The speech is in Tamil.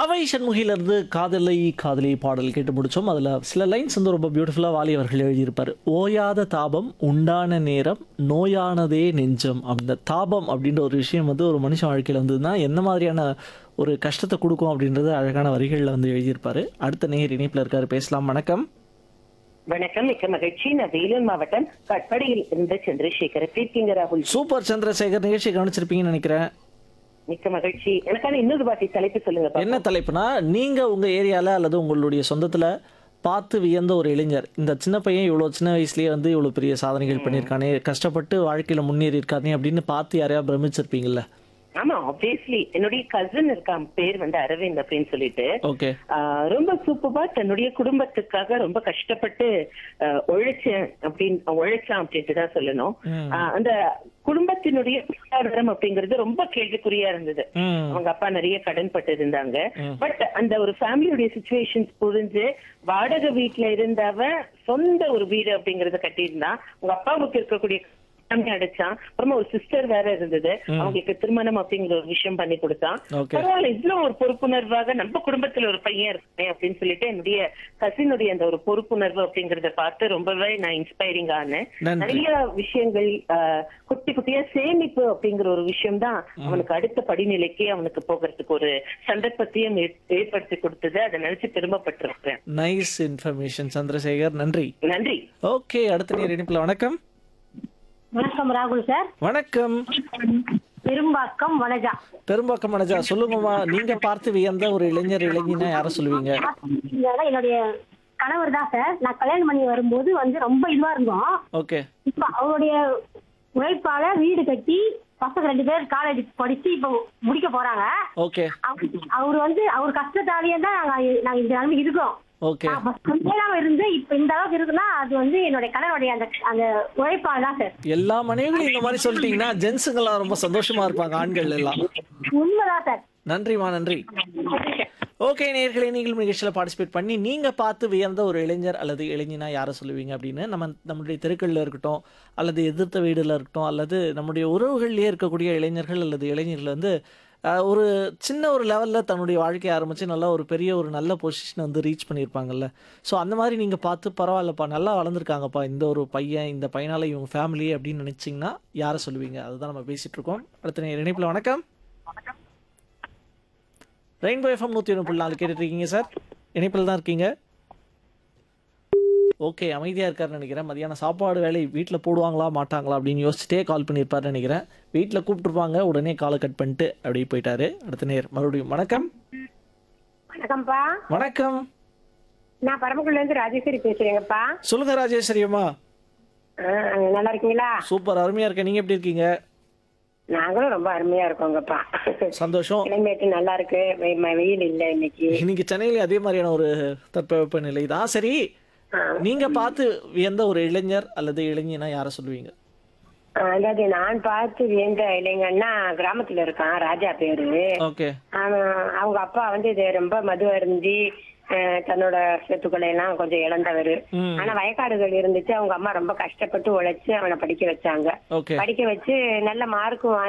அவை சண்முகிலிருந்து காதலை காதலி பாடல் கேட்டு முடிச்சோம் அதில் சில லைன்ஸ் வந்து ரொம்ப பியூட்டிஃபுல்லாக வாலி அவர்கள் எழுதியிருப்பார் ஓயாத தாபம் உண்டான நேரம் நோயானதே நெஞ்சம் அந்த தாபம் அப்படின்ற ஒரு விஷயம் வந்து ஒரு மனுஷன் வாழ்க்கையில் வந்ததுன்னா எந்த மாதிரியான ஒரு கஷ்டத்தை கொடுக்கும் அப்படின்றது அழகான வரிகளில் வந்து எழுதியிருப்பார் அடுத்த நேர் இணைப்பில் இருக்காரு பேசலாம் வணக்கம் வணக்கம் மிக்க மகிழ்ச்சி நான் வேலூர் மாவட்டம் கட்படியில் இருந்து சந்திரசேகர் எப்படி இருக்கீங்க ராகுல் சூப்பர் சந்திரசேகர் நிகழ்ச்சி கவனிச்சிருப்பீங்கன்னு நினைக்கிறேன் மிக்க மகிழ்ச்சி எனக்கான இன்னொரு வாட்டி தலைப்பு சொல்லுங்க பாப்போம். என்ன தலைப்புனா நீங்கள் உங்கள் ஏரியாவில் அல்லது உங்களுடைய சொந்தத்தில் பார்த்து வியந்த ஒரு இளைஞர் இந்த சின்ன பையன் இவ்வளோ சின்ன வயசுலயே வந்து இவ்வளோ பெரிய சாதனைகள் பண்ணியிருக்கானே கஷ்டப்பட்டு வாழ்க்கையில் முன்னேறி இருக்கானே அப்படின்னு பார்த்து யாரையா பிரமிச்சிருப்பீங்கல்ல ஆமா ஆப்வியஸ்லி என்னுடைய கசின் இருக்கான் பேர் வந்து அரவிந்த் அப்படின்னு சொல்லிட்டு ஓகே ஆஹ், ரொம்ப சூப்பரா தன்னுடைய குடும்பத்துக்காக ரொம்ப கஷ்டப்பட்டு ஆஹ், உழைச்சேன் அப்படின்னு உழைச்சான் அப்படின்ட்டு தான் சொல்லணும் ஆஹ், அந்த குடும்பத்தினுடைய பொருளாதாரம் அப்படிங்கிறது ரொம்ப கேள்விக்குறியா இருந்தது ம் அவங்க அப்பா நிறைய கடன் பட்டு இருந்தாங்க பட் அந்த ஒரு ஃபேமிலியுடைய சுச்சுவேஷன்ஸ் புரிஞ்சு வாடகை வீட்டுல இருந்தவன் சொந்த ஒரு வீடு அப்படிங்கறத கட்டியிருந்தான் உங்க அப்பாவுக்கு இருக்கக்கூடிய எல்லாமே அடைச்சான் அப்புறமா ஒரு சிஸ்டர் வேற இருந்தது அவங்களுக்கு திருமணம் அப்படிங்கிற ஒரு விஷயம் பண்ணி கொடுத்தான் Okay. பரவாயில்ல இவ்வளவு ஒரு பொறுப்புணர்வாக நம்ம குடும்பத்துல ஒரு பையன் இருக்கேன் அப்படின்னு சொல்லிட்டு என்னுடைய கசினுடைய அந்த ஒரு பொறுப்புணர்வு அப்படிங்கறத பார்த்து ரொம்பவே நான் இன்ஸ்பைரிங் ஆனேன் நன்றி. நிறைய விஷயங்கள் ஆஹ், குட்டி குட்டியா சேமிப்பு அப்படிங்கிற ஒரு விஷயம் தான் அவனுக்கு அடுத்த படிநிலைக்கு அவனுக்கு போகிறதுக்கு ஒரு சந்தர்ப்பத்தையும் ஏற்- ஏற்படுத்தி கொடுத்தது அதை நினைச்சு பெருமைப்பட்டிருக்கிறேன் நைஸ் இன்ஃபர்மேஷன் சந்திரசேகர் நன்றி நன்றி ஓகே அடுத்த நேர் இணைப்பில் வணக்கம் வணக்கம் ராகுல் சார் வணக்கம் பெரும்பாக்கம் வனஜா பெரும்பாக்கம் மனஜா சொல்லுங்கம்மா நீங்க பார்த்து வியந்த ஒரு இளைஞர் இளைஞனா யாரை சொல்லுவீங்க இதனால என்னுடைய கணவர் தான் சார் நான் கல்யாணம் பண்ணி வரும்போது வந்து ரொம்ப இதுவா இருந்தோம் ஓகே இப்ப அவருடைய உழைப்பால வீடு கட்டி பசங்க ரெண்டு பேர் காலேஜ் படிச்சு இப்ப முடிக்க போறாங்க ஓகே அவரு- அவரு வந்து அவர் கஷ்டத்தாலேயே தான் நாங்க நாங்க இந்த நிலைமை இருக்கோம் ஓகே நான் first கொஞ்சம் இருந்து இப்ப இந்த அளவுக்கு இருக்குன்னா அது வந்து என்னுடைய கணவருடைய அந்த அந்த உழைப்பால் தான் சார் எல்லா மனைவிகளும் இந்த மாதிரி சொல்லிட்டீங்கன்னா ஜென்ஸுங்கெல்லாம் ரொம்ப சந்தோஷமா இருப்பாங்க ஆண்கள் எல்லாம் உண்மைதான் சார் நன்றிமா நன்றி ஓகே நேர்களே நீங்கள் நிகழ்ச்சியில் பார்ட்டிசிபேட் பண்ணி நீங்கள் பார்த்து வியந்த ஒரு இளைஞர் அல்லது இளைஞனா யாரை சொல்லுவீங்க அப்படின்னு நம்ம நம்மளுடைய தெருக்களில் இருக்கட்டும் அல்லது எதிர்த்த வீடுல இருக்கட்டும் அல்லது நம்முடைய உறவுகள்லேயே இருக்கக்கூடிய இளைஞர்கள் அல்லது இளைஞர்கள் வந்து அஹ், ஒரு சின்ன ஒரு லெவலில் தன்னுடைய வாழ்க்கையை ஆரம்பித்து நல்லா ஒரு பெரிய ஒரு நல்ல பொசிஷனை வந்து ரீச் பண்ணியிருப்பாங்கல்ல ஸோ அந்த மாதிரி நீங்கள் பார்த்து பரவாயில்லப்பா நல்லா வளர்ந்துருக்காங்கப்பா இந்த ஒரு பையன் இந்த பையனால் இவங்க ஃபேமிலி அப்படின்னு நினச்சிங்கன்னா யாரை சொல்லுவீங்க அதுதான் நம்ம பேசிகிட்டு இருக்கோம் அடுத்த நேர இணைப்பில் வணக்கம் ரெயின்போ எஃப்எம் நூற்றி ஒன்று புள்ளி நாலு கேட்டுட்டு இருக்கீங்க சார் இணைப்பில் தான் இருக்கீங்க ஓகே அமைதியாக இருக்காருன்னு நினைக்கிறேன் மதியானம் சாப்பாடு வேலை வீட்டில் போடுவாங்களா மாட்டாங்களா அப்படின்னு யோசிச்சுட்டே கால் பண்ணியிருப்பாருன்னு நினைக்கிறேன் வீட்டில் கூப்பிட்டுருப்பாங்க உடனே காலை கட் பண்ணிட்டு அப்படியே போயிட்டாரு அடுத்த நேர் மறுபடியும் வணக்கம் வணக்கம்ப்பா வணக்கம் நான் பரமக்குள்ள இருந்து ராஜேஸ்வரி பேசுறேங்கப்பா சொல்லுங்க ராஜேஸ்வரி அம்மா நல்லா இருக்கீங்களா சூப்பர் அருமையாக இருக்கேன் நீங்கள் எப்படி இருக்கீங்க நாங்களும் ரொம்ப அருமையா இருக்கோங்கப்பா சந்தோஷம் கிளைமேட் நல்லா இருக்கு வெ- ம- வெயில் இல்ல இன்னைக்கு இன்னைக்கு சென்னையில அதே மாதிரியான ஒரு தட்பவெப்ப நிலை தான் சரி நீங்க பார்த்து வியந்த ஒரு இளைஞர் அல்லது இளைஞனா யாரை சொல்லுவீங்க ஆஹ் அதாவது நான் பார்த்து வியந்த இளைஞன்னா கிராமத்துல இருக்கான் ராஜா பேரு ஓகே அவன் அவங்க அப்பா வந்து இது ரொம்ப மது அருந்தி ஆஹ் தன்னோட சொத்துக்களை எல்லாம் கொஞ்சம் இழந்தவர் ம். ஆனா வயக்காடுகள் இருந்துச்சு அவங்க அம்மா ரொம்ப கஷ்டப்பட்டு உழைச்சு அவனை படிக்க வச்சாங்க ஓகே படிக்க வச்சு நல்ல மார்க்கும்